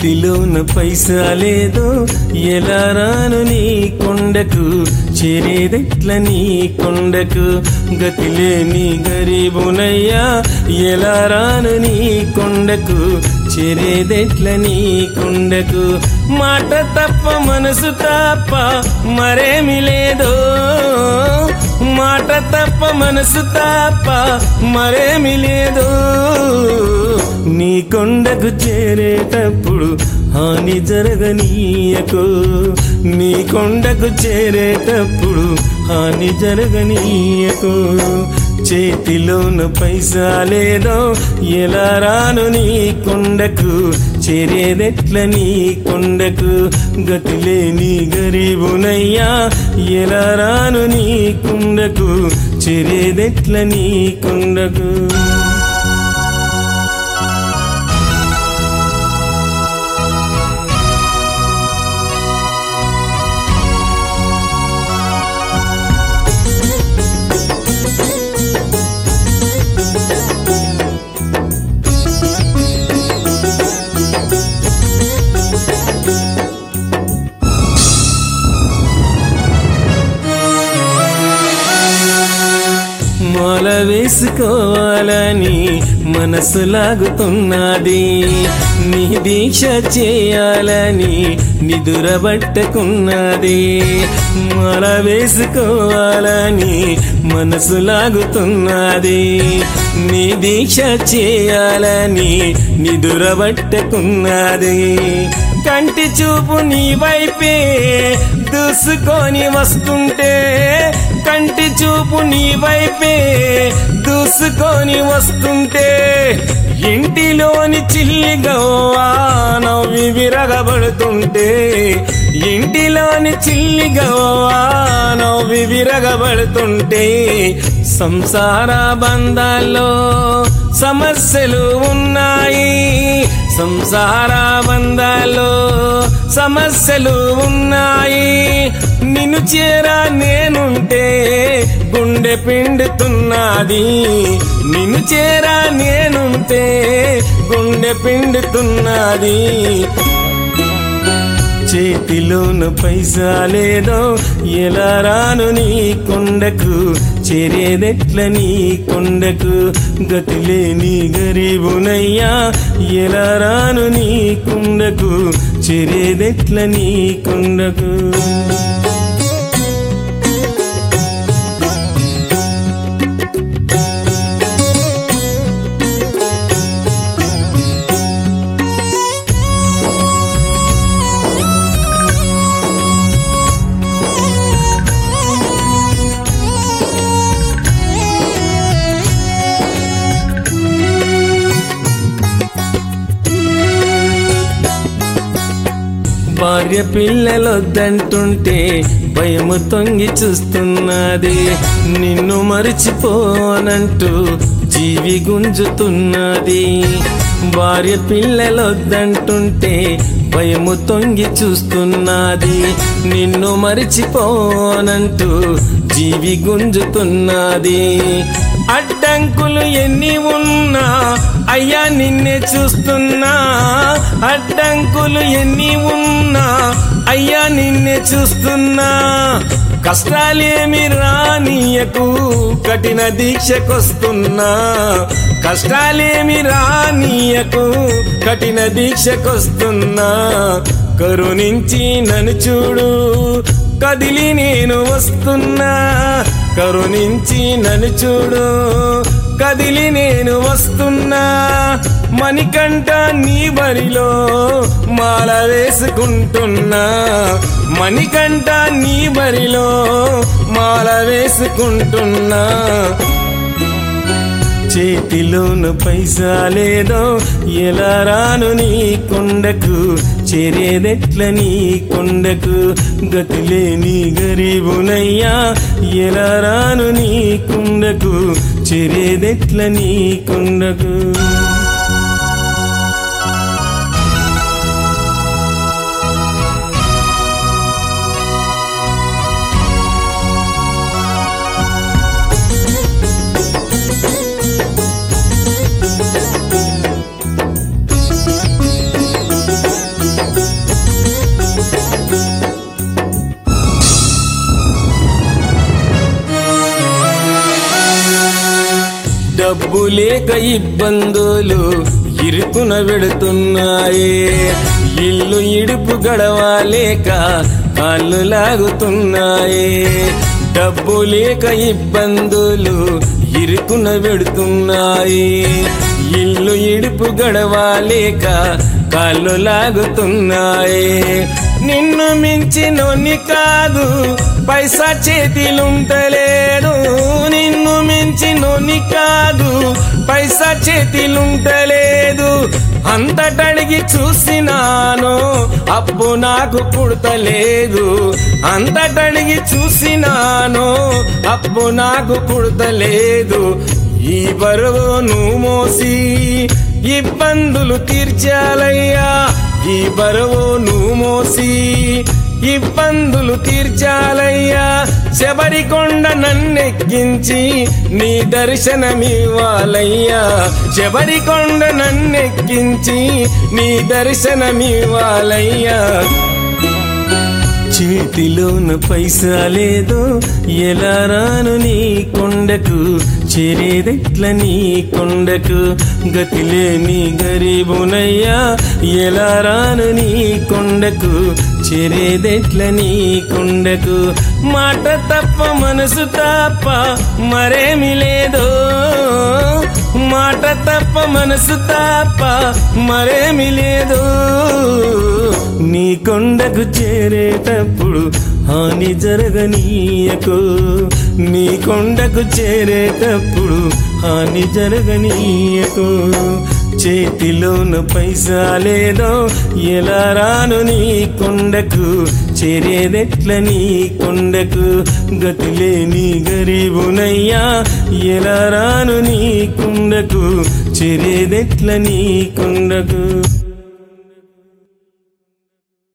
చేతిలోన పైసా లేదో ఎలా రాను నీ కొండకు చేరేదెట్ల నీ కొండకు గతిలేని గరీబునయ్యా ఎలా రాను నీ కొండకు చేరేదెట్ల నీ కొండకు మాట తప్ప మనసు తప్ప మరేమి లేదో మాట తప్ప మనసు తప్ప మరేమి లేదు నీ కొండకు చేరేటప్పుడు హాని జరగనీయకు నీ కొండకు చేరేటప్పుడు హాని జరగనీయకు చేతిలోన పైసా లేదో ఎలా రాను నీ కొండకు చేరేదెట్ల నీ కొండకు గతిలేని గరీబునయ్యా ఎలా రాను నీ కొండకు చేరేదెట్ల నీ కొండకు మాల వేసుకోవాలని మనసు లాగుతున్నది నీ దీక్ష చేయాలని నిదురబట్టకున్నది మాల వేసుకోవాలని మనసు లాగుతున్నది నీ దీక్ష చేయాలని నిదురబట్టకున్నది కంటి చూపు నీ వైపే దూసుకొని వస్తుంటే కంటి చూపు నీ వైపే దూసుకొని వస్తుంటే ఇంటిలోని చిల్లిగవ్వా నవ్వి విరగబడుతుంటే ఇంటిలోని చిల్లిగవ్వా నవ్వి విరగబడుతుంటే సంసార బంధాల్లో సమస్యలు ఉన్నాయి సంసార బంధాల్లో సమస్యలు ఉన్నాయి నిన్ను చేరా నేనుంటే గుండె పిండుతున్నది నిన్ను చేరా నేనుంటే గుండె పిండుతున్నది చేతిలోన పైసా లేదో ఎలా రాను నీ కొండకు చేరేదెట్ల నీ కొండకు గతిలేని గరీబునయ్యా ఎలా రాను నీ కొండకు చేరేదెట్ల నీ కొండకు భార్య పిల్లలొద్దంటుంటే భయము తొంగి చూస్తున్నది నిన్ను మరిచిపోనంటూ జీవి గుంజుతున్నది భార్య పిల్లలొద్దంటుంటే భయము తొంగి చూస్తున్నది నిన్ను మరిచిపోనంటూ జీవి గుంజుతున్నది అడ్డంకులు ఎన్ని ఉన్నా అయ్యా నిన్నే చూస్తున్నా అడ్డంకులు ఎన్ని ఉన్నా అయ్యా నిన్నే చూస్తున్నా కష్టాలేమి రానియకు కఠిన దీక్షకొస్తున్నా కష్టాలేమి రానియకు కఠిన దీక్షకొస్తున్నా కరుణించి నన్ను చూడు కదిలి నేను వస్తున్నా కరుణించి నన్ను చూడు కదిలి నేను వస్తున్నా మణికంట నీ బరిలో మాల వేసుకుంటున్నా మణికంట నీ బరిలో మాల వేసుకుంటున్నా చేతిలోన పైసా లేదో ఎలా రాను నీ కొండకు చేరేదెట్ల నీ కొండకు గతిలేని గరీబునయ్యా ఎలా రాను నీ కొండకు చేరేదెట్ల నీ కొండకు డబ్బు లేక ఇబ్బందులు ఇరుకున వెడుతున్నాయే ఇల్లు ఇడుపు గడవాలేక కాళ్ళు లాగుతున్నాయే డబ్బు లేక ఇబ్బందులు ఇరుకున వెడుతున్నాయి ఇల్లు ఇడుపు గడవాలేక కాళ్ళు లాగుతున్నాయి నిన్ను మించినోని కాదు పైసా చేతిలుంటలేదు నిన్ను మించినోని కాదు పైసా చేతిలుంటలేదు అంతటడిగి చూసినాను అప్పు నాకు పుడతలేదు అంతటడిగి చూసినాను అప్పు నాకు పుడతలేదు ఈ బరువు నువ్వు మోసి ఇబ్బందులు తీర్చాలయ్యా ఈ బరువు నువ్వు మోసి ఇబ్బందులు తీర్చాలయ్యా శబరికొండ నన్నెక్కించి నీ దర్శనమివ్వాలయ్యా శబరికొండ నన్నెక్కించి నీ దర్శనమివ్వాలయ్యా చేతిలోన పైసా లేదో ఎలా రాను నీ కొండకు చేరేదెట్ల నీ కొండకు గతిలేని గరీబునయ్యా ఎలా రాను నీ కొండకు చేరేదెట్ల నీ కొండకు మాట తప్ప మనసు తప్ప మరేమి లేదో మాట తప్ప మనసు తప్ప మరేమి లేదు నీ కొండకు చేరేటప్పుడు హాని జరగనీయకు నీ కొండకు చేరేటప్పుడు హాని జరగనీయకు చేతిలోన పైసా లేదో ఎలా రాను నీ కొండకు చేరేదెట్ల నీ కొండకు గతిలేని గరీబునయ్యా ఎలా రాను నీ కొండకు చేరేదెట్ల నీ కొండకు